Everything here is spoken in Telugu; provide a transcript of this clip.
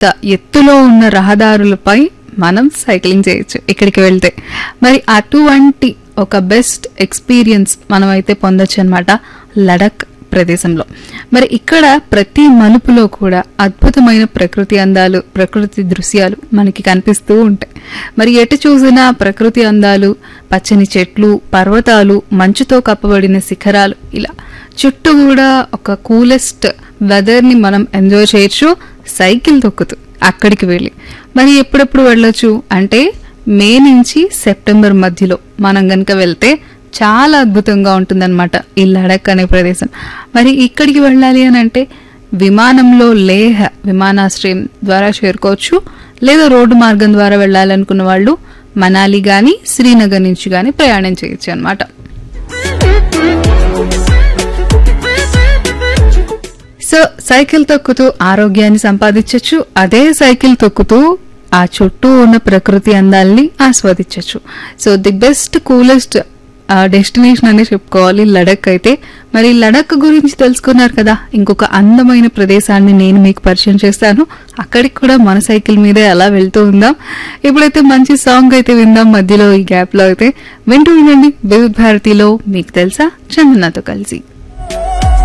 త- ఎత్తులో ఉన్న రహదారులపై మనం సైక్లింగ్ చేయొచ్చు ఇక్కడికి వెళ్తే మరి అటువంటి ఒక బెస్ట్ ఎక్స్పీరియన్స్ మనం అయితే పొందొచ్చు అనమాట లడక్ ప్రదేశంలో మరి ఇక్కడ ప్రతి మలుపులో కూడా అద్భుతమైన ప్రకృతి అందాలు ప్రకృతి దృశ్యాలు మనకి కనిపిస్తూ ఉంటాయి మరి ఎటు చూసినా ప్రకృతి అందాలు పచ్చని చెట్లు పర్వతాలు మంచుతో కప్పబడిన శిఖరాలు ఇలా చుట్టూ కూడా ఒక కూలెస్ట్ వెదర్ ని మనం ఎంజాయ్ చేయొచ్చు సైకిల్ తొక్కుతూ అక్కడికి వెళ్ళి మరి ఎప్పుడెప్పుడు వెళ్ళొచ్చు అంటే మే నుంచి సెప్టెంబర్ మధ్యలో మనం గనుక వెళ్తే చాలా అద్భుతంగా ఉంటుందన్నమాట ఈ లడక్ అనే ప్రదేశం మరి ఇక్కడికి వెళ్ళాలి అని అంటే విమానంలో లేహ్ విమానాశ్రయం ద్వారా చేరుకోవచ్చు లేదా రోడ్డు మార్గం ద్వారా వెళ్ళాలనుకున్న వాళ్ళు మనాలి గాని శ్రీనగర్ నుంచి గాని ప్రయాణం చేయొచ్చు అన్నమాట సో సైకిల్ తొక్కుతూ ఆరోగ్యాన్ని సంపాదించవచ్చు అదే సైకిల్ తొక్కుతూ ఆ చుట్టూ ఉన్న ప్రకృతి అందాల్ని ఆస్వాదించవచ్చు so the best coolest destination అని చెప్పుకోవాలి లడక్ అయితే మరి లడక్ గురించి తెలుసుకున్నారు కదా ఇంకొక అందమైన ప్రదేశాన్ని నేను మీకు పరిచయం చేస్తాను అక్కడికి కూడా మన సైకిల్ మీదే అలా వెళ్తూ ఉందాం ఇప్పుడైతే మంచి సాంగ్ అయితే విందాం మధ్యలో ఈ గ్యాప్ లో అయితే వింటూ వినండి వివిధ భారతిలో మీకు తెలుసా చందనతో కలిసి